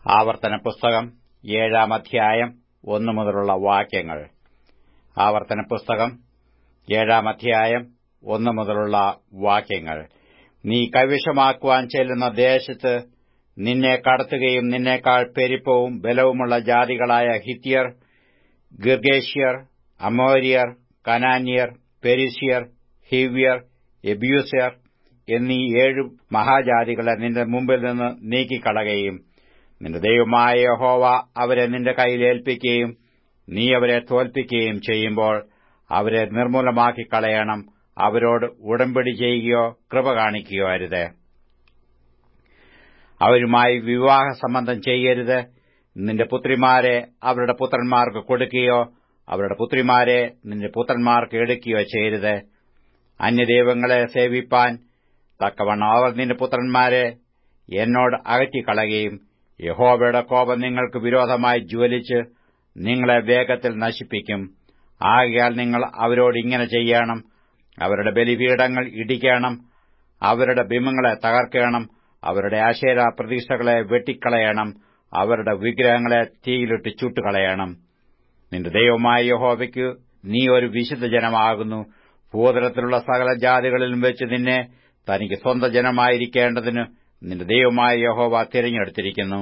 ആവർത്തന പുസ്തകം ഏഴാം അധ്യായം ഒന്നു മുതലുള്ള വാക്യങ്ങൾ ആവർത്തന പുസ്തകം ഏഴാം അധ്യായം ഒന്നു മുതലുള്ള വാക്യങ്ങൾ നീ കൈവശമാക്കുവാൻ ചെല്ലുന്ന ദേശത്ത് നിന്നെ കടത്തുകയും നിന്നേക്കാൾ പെരുപ്പവും ബലവുമുള്ള ജാതികളായ ഹിത്യർ ഗിർഗേഷ്യർ അമോര്യർ കനാന്യർ പെരിസ്യർ ഹിവ്യർ എബ്യൂസ്യർ എന്നീ ഏഴു മഹാജാതികളെ നിന്റെ മുമ്പിൽ നിന്ന് നീക്കിക്കളകയും നിന്റെ ദൈവമായ യഹോവ അവരെ നിന്റെ കയ്യിൽ ഏൽപ്പിക്കുകയും നീ അവരെ തോൽപ്പിക്കുകയും ചെയ്യുമ്പോൾ അവരെ നിർമ്മൂലമാക്കി കളയണം അവരോട് ഉടമ്പടി ചെയ്യുകയോ കൃപ കാണിക്കുകയോ അരുത് അവരുമായി വിവാഹ സംബന്ധം ചെയ്യരുത് നിന്റെ പുത്രിമാരെ അവരുടെ പുത്രന്മാർക്ക് കൊടുക്കുകയോ അവരുടെ പുത്രിമാരെ നിന്റെ പുത്രന്മാർക്ക് എടുക്കുകയോ ചെയ്യരുത് അന്യദൈവങ്ങളെ സേവിപ്പാൻ തക്കവണ്ണം അവർ നിന്റെ പുത്രന്മാരെ എന്നോട് അകറ്റിക്കളയുകയും യഹോവയുടെ കോപം നിങ്ങൾക്ക് വിരോധമായി ജ്വലിച്ച് നിങ്ങളെ വേഗത്തിൽ നശിപ്പിക്കും ആകയാൽ നിങ്ങൾ അവരോട് ഇങ്ങനെ ചെയ്യണം അവരുടെ ബലിപീഠങ്ങൾ ഇടിക്കണം അവരുടെ ബിംബങ്ങളെ തകർക്കണം അവരുടെ ആശേര പ്രതീക്ഷകളെ വെട്ടിക്കളയണം അവരുടെ വിഗ്രഹങ്ങളെ തീയിലിട്ട് ചുട്ടുകളയണം നിന്റെ ദൈവമായ യഹോവയ്ക്ക് നീ ഒരു വിശുദ്ധ ജനമാകുന്നു ഭൂതലത്തിലുള്ള സകല ജാതികളിലും വെച്ച് നിന്നെ തനിക്ക് സ്വന്തം ജനമായിരിക്കേണ്ടതിന് നിന്റെ ദൈവമായ യഹോവ തിരഞ്ഞെടുത്തിരിക്കുന്നു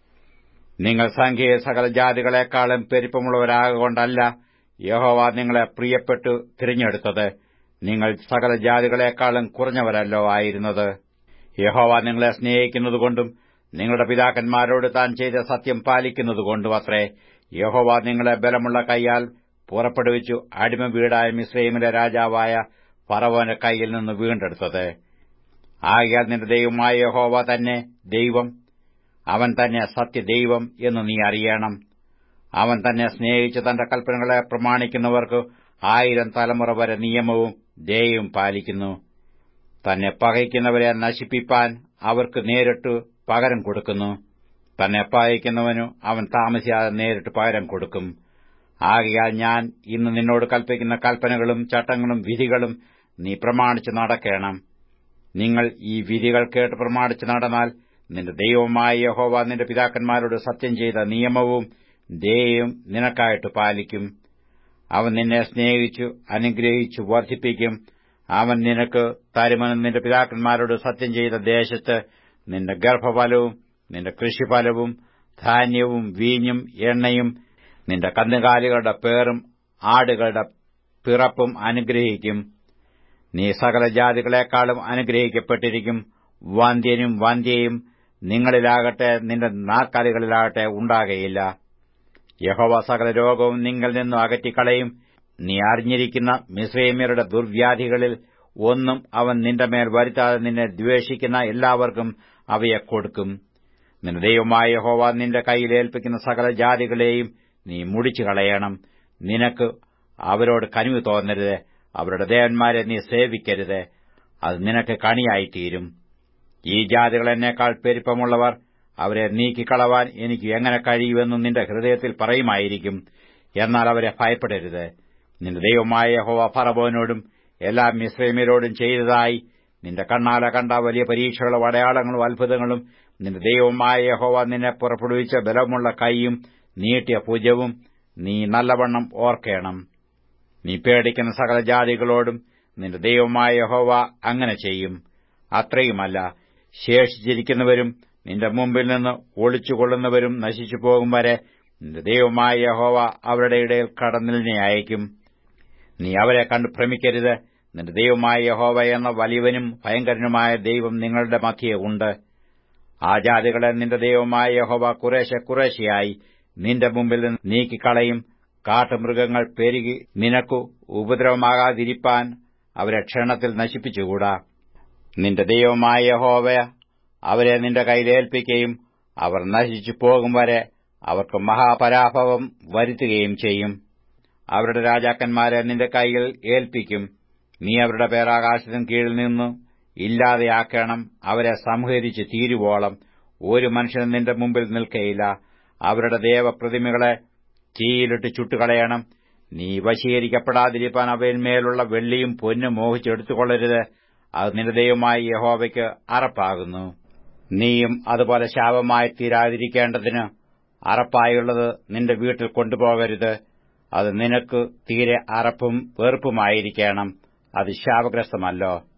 നിങ്ങൾ സംഖ്യയെ സകല ജാതികളെക്കാളും പെരുപ്പമുള്ളവരാകൊണ്ടല്ല യഹോവ നിങ്ങളെ പ്രിയപ്പെട്ടു തിരഞ്ഞെടുത്തത് നിങ്ങൾ സകല ജാതികളെക്കാളും കുറഞ്ഞവരല്ലോ ആയിരുന്നത് യഹോവ നിങ്ങളെ സ്നേഹിക്കുന്നതുകൊണ്ടും നിങ്ങളുടെ പിതാക്കന്മാരോട് താൻ ചെയ്ത സത്യം പാലിക്കുന്നതുകൊണ്ടും അത്രേ യഹോവ നിങ്ങളെ ബലമുള്ള കൈയാൽ പുറപ്പെടുവിച്ചു അടിമ വീടായ മിസ്രൈമിലെ രാജാവായ ഫറവോന്റെ കൈയിൽ നിന്ന് വീണ്ടെടുത്തത് ആകയാൽ നിന്റെ ദൈവമായ യഹോവ തന്നെ ദൈവം അവൻ തന്നെ സത്യദൈവം എന്ന് നീ അറിയണം അവൻ തന്നെ സ്നേഹിച്ച് തന്റെ കൽപ്പനകളെ പ്രമാണിക്കുന്നവർക്ക് ആയിരം തലമുറ വരെ നിയമവും ദയവും പാലിക്കുന്നു തന്നെ പകയ്ക്കുന്നവരെ നശിപ്പിപ്പാൻ അവർക്ക് നേരിട്ട് പകരം കൊടുക്കുന്നു തന്നെ പകയ്ക്കുന്നവനു അവൻ താമസിയാതെ നേരിട്ട് പകരം കൊടുക്കും ആകയാൽ ഞാൻ ഇന്ന് നിന്നോട് കൽപ്പിക്കുന്ന കൽപ്പനകളും ചട്ടങ്ങളും വിധികളും നീ പ്രമാണിച്ച് നടക്കണം നിങ്ങൾ ഈ വിധികൾ കേട്ട് പ്രമാണിച്ച് നടന്നാൽ നിന്റെ ദൈവമായ യഹോവ നിന്റെ പിതാക്കന്മാരോട് സത്യം ചെയ്ത നിയമവും ദയയും നിനക്കായിട്ട് പാലിക്കും അവൻ നിന്നെ സ്നേഹിച്ചു അനുഗ്രഹിച്ചു വർദ്ധിപ്പിക്കും അവൻ നിനക്ക് തരുമെന്ന് നിന്റെ പിതാക്കന്മാരോട് സത്യം ചെയ്ത ദേശത്ത് നിന്റെ ഗർഭഫലവും നിന്റെ കൃഷിഫലവും ധാന്യവും വീഞ്ഞും എണ്ണയും നിന്റെ കന്നുകാലികളുടെ പേറും ആടുകളുടെ പിറപ്പും അനുഗ്രഹിക്കും നീ സകല ജാതികളെക്കാളും അനുഗ്രഹിക്കപ്പെട്ടിരിക്കും വന്ധ്യനും വന്ധ്യയും നിങ്ങളിലാകട്ടെ നിന്റെ നാൽക്കാലികളിലാകട്ടെ ഉണ്ടാകയില്ല യഹോവ സകല രോഗവും നിങ്ങളിൽ നിന്നും അകറ്റിക്കളയും നീ അറിഞ്ഞിരിക്കുന്ന മിശ്രൈമ്യരുടെ ദുർവ്യാധികളിൽ ഒന്നും അവൻ നിന്റെ മേൽ വരുത്താതെ നിന്നെ ദ്വേഷിക്കുന്ന എല്ലാവർക്കും അവയെ കൊടുക്കും നിന്റെ ദൈവമായ യഹോവ നിന്റെ കയ്യിൽ ഏൽപ്പിക്കുന്ന സകല ജാതികളെയും നീ മുടിച്ചു കളയണം നിനക്ക് അവരോട് കനിവ് തോന്നരുത് അവരുടെ ദേവന്മാരെ നീ സേവിക്കരുത് അത് നിനക്ക് കണിയായിത്തീരും ഈ ജാതികൾ എന്നേക്കാൾ പെരുപ്പമുള്ളവർ അവരെ നീക്കിക്കളവാൻ എനിക്ക് എങ്ങനെ കഴിയുമെന്ന് നിന്റെ ഹൃദയത്തിൽ പറയുമായിരിക്കും എന്നാൽ അവരെ ഭയപ്പെടരുത് നിന്റെ ദൈവമായ യഹോവ ഫറബോനോടും എല്ലാ മിശ്രൈമ്യരോടും ചെയ്തതായി നിന്റെ കണ്ണാല കണ്ട വലിയ പരീക്ഷകളും അടയാളങ്ങളും അത്ഭുതങ്ങളും നിന്റെ ദൈവമായ യഹോവ നിന്നെ പുറപ്പെടുവിച്ച ബലമുള്ള കൈയും നീട്ടിയ ഭുജവും നീ നല്ലവണ്ണം ഓർക്കണം നീ പേടിക്കുന്ന സകല ജാതികളോടും നിന്റെ ദൈവമായ യഹോവ അങ്ങനെ ചെയ്യും അത്രയുമല്ല ശേഷിച്ചിരിക്കുന്നവരും നിന്റെ മുമ്പിൽ നിന്ന് ഒളിച്ചുകൊള്ളുന്നവരും നശിച്ചു പോകും വരെ നിന്റെ ദൈവമായ യഹോവ അവരുടെ ഇടയിൽ കടന്നിലിനെ അയക്കും നീ അവരെ കണ്ടു ഭ്രമിക്കരുത് നിന്റെ ദൈവമായ യഹോവ എന്ന വലിയവനും ഭയങ്കരനുമായ ദൈവം നിങ്ങളുടെ മധ്യേ ഉണ്ട് ആ ജാതികളെ നിന്റെ ദൈവമായ യഹോവ കുറേശ്ശെ കുറേശ്ശെയായി നിന്റെ മുമ്പിൽ നിന്ന് നീക്കിക്കളയും കാട്ടുമൃഗങ്ങൾ പെരുകി നിനക്കു ഉപദ്രവമാകാതിരിപ്പാൻ അവരെ ക്ഷണത്തിൽ നശിപ്പിച്ചുകൂടാ നിന്റെ ദൈവമായ യഹോവ അവരെ നിന്റെ കയ്യിലേൽപ്പിക്കുകയും അവർ നശിച്ചു പോകും വരെ അവർക്ക് മഹാപരാഭവം വരുത്തുകയും ചെയ്യും അവരുടെ രാജാക്കന്മാരെ നിന്റെ കൈയിൽ ഏൽപ്പിക്കും നീ അവരുടെ പേരാകാശത്തിന് കീഴിൽ നിന്നു ഇല്ലാതെയാക്കണം അവരെ സംഹരിച്ച് തീരുവോളം ഒരു മനുഷ്യനും നിന്റെ മുമ്പിൽ നിൽക്കയില്ല അവരുടെ ദേവപ്രതിമകളെ തീയിലിട്ട് ചുട്ടുകളയണം നീ വശീകരിക്കപ്പെടാതിരിക്കാൻ അവയിന്മേലുള്ള വെള്ളിയും പൊന്നും മോഹിച്ചെടുത്തുകൊള്ളരുത് അത് നിന്റെ ദൈവമായ യഹോവയ്ക്ക് അറപ്പാകുന്നു നീയും അതുപോലെ ശാപമായി തീരാതിരിക്കേണ്ടതിന് അറപ്പായുള്ളത് നിന്റെ വീട്ടിൽ കൊണ്ടുപോകരുത് അത് നിനക്ക് തീരെ അറപ്പും വെറുപ്പുമായിരിക്കണം അത് ശാപഗ്രസ്തമല്ലോ